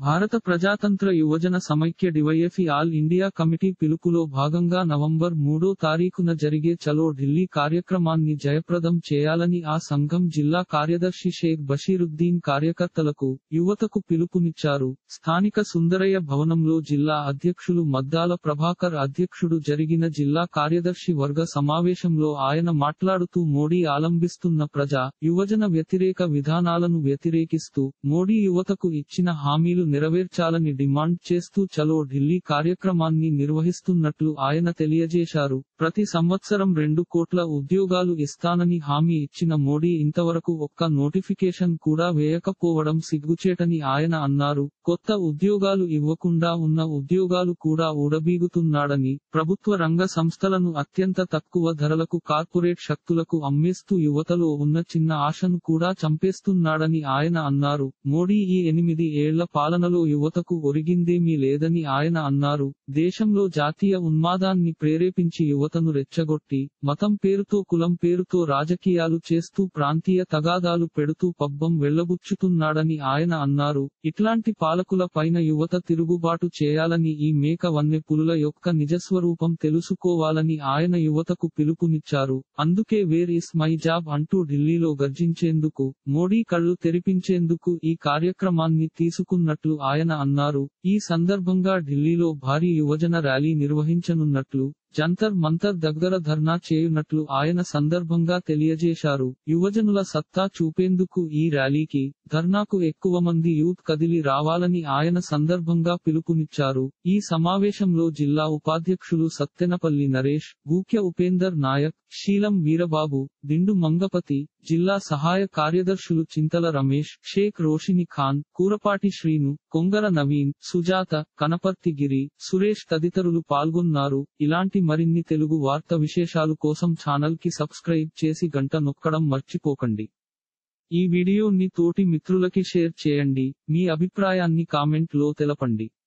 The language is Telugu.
భారత ప్రజాతంత్ర యువజన సమైక్య డివైఎఫ్ఈ ఆల్ ఇండియా కమిటీ పిలుపులో భాగంగా నవంబర్ మూడో తారీఖున జరిగే చలో ఢిల్లీ కార్యక్రమాన్ని జయప్రదం చేయాలని ఆ సంఘం జిల్లా కార్యదర్శి షేక్ బషీరుద్దీన్ కార్యకర్తలకు యువతకు పిలుపునిచ్చారు స్థానిక సుందరయ్య భవనంలో జిల్లా అధ్యక్షులు మద్దాల ప్రభాకర్ అధ్యక్షుడు జరిగిన జిల్లా కార్యదర్శి వర్గ సమావేశంలో ఆయన మాట్లాడుతూ మోడీ ఆలంబిస్తున్న ప్రజా యువజన వ్యతిరేక విధానాలను వ్యతిరేకిస్తూ మోడీ యువతకు ఇచ్చిన హామీలు నెరవేర్చాలని డిమాండ్ చేస్తూ చలో ఢిల్లీ కార్యక్రమాన్ని నిర్వహిస్తున్నట్లు ఆయన తెలియజేశారు ప్రతి సంవత్సరం రెండు కోట్ల ఉద్యోగాలు ఇస్తానని హామీ ఇచ్చిన మోడీ ఇంతవరకు ఒక్క నోటిఫికేషన్ కూడా వేయకపోవడం సిగ్గుచేటని ఆయన అన్నారు కొత్త ఉద్యోగాలు ఇవ్వకుండా ఉన్న ఉద్యోగాలు కూడా ఊడబీగుతున్నాడని ప్రభుత్వ రంగ సంస్థలను అత్యంత తక్కువ ధరలకు కార్పొరేట్ శక్తులకు అమ్మేస్తూ యువతలో ఉన్న చిన్న ఆశను కూడా చంపేస్తున్నాడని ఆయన అన్నారు మోడీ ఈ ఎనిమిది ఏళ్ల పాలనలో యువతకు ఒరిగిందేమీ లేదని ఆయన అన్నారు దేశంలో జాతీయ ఉన్మాదాన్ని ప్రేరేపించి యువతను రెచ్చగొట్టి మతం పేరుతో కులం పేరుతో రాజకీయాలు చేస్తూ ప్రాంతీయ తగాదాలు పెడుతూ పబ్బం వెళ్లబుచ్చుతున్నాడని ఆయన అన్నారు ఇట్లాంటి పాలకుల పైన యువత తిరుగుబాటు చేయాలని ఈ మేక వన్నె పులుల యొక్క నిజస్వరూపం తెలుసుకోవాలని ఆయన యువతకు పిలుపునిచ్చారు అందుకే వేర్ ఇస్ మై జాబ్ అంటూ ఢిల్లీలో గర్జించేందుకు మోడీ కళ్ళు తెరిపించేందుకు ఈ కార్యక్రమాన్ని తీసుకున్నట్లు ఆయన అన్నారు ఈ సందర్భంగా ఢిల్లీలో భారీ యువజన ర్యాలీ నిర్వహించనున్నట్లు జంతర్ మంతర్ దగ్గర ధర్నా చేయునట్లు ఆయన సందర్భంగా తెలియజేశారు యువజనుల సత్తా చూపేందుకు ఈ ర్యాలీకి ధర్నాకు ఎక్కువ మంది యూత్ కదిలి రావాలని ఆయన సందర్భంగా పిలుపునిచ్చారు ఈ సమావేశంలో జిల్లా ఉపాధ్యక్షులు సత్తెనపల్లి నరేష్ గూక్య ఉపేందర్ నాయక్ శీలం వీరబాబు దిండు మంగపతి జిల్లా సహాయ కార్యదర్శులు చింతల రమేష్ షేక్ రోషిని ఖాన్ కూరపాటి శ్రీను కొంగర నవీన్ సుజాత కనపర్తి గిరి సురేష్ తదితరులు పాల్గొన్నారు ఇలాంటి మరిన్ని తెలుగు వార్త విశేషాలు కోసం ఛానల్ కి సబ్స్క్రైబ్ చేసి గంట నొక్కడం మర్చిపోకండి ఈ వీడియోని తోటి మిత్రులకి షేర్ చేయండి మీ అభిప్రాయాన్ని కామెంట్ లో తెలపండి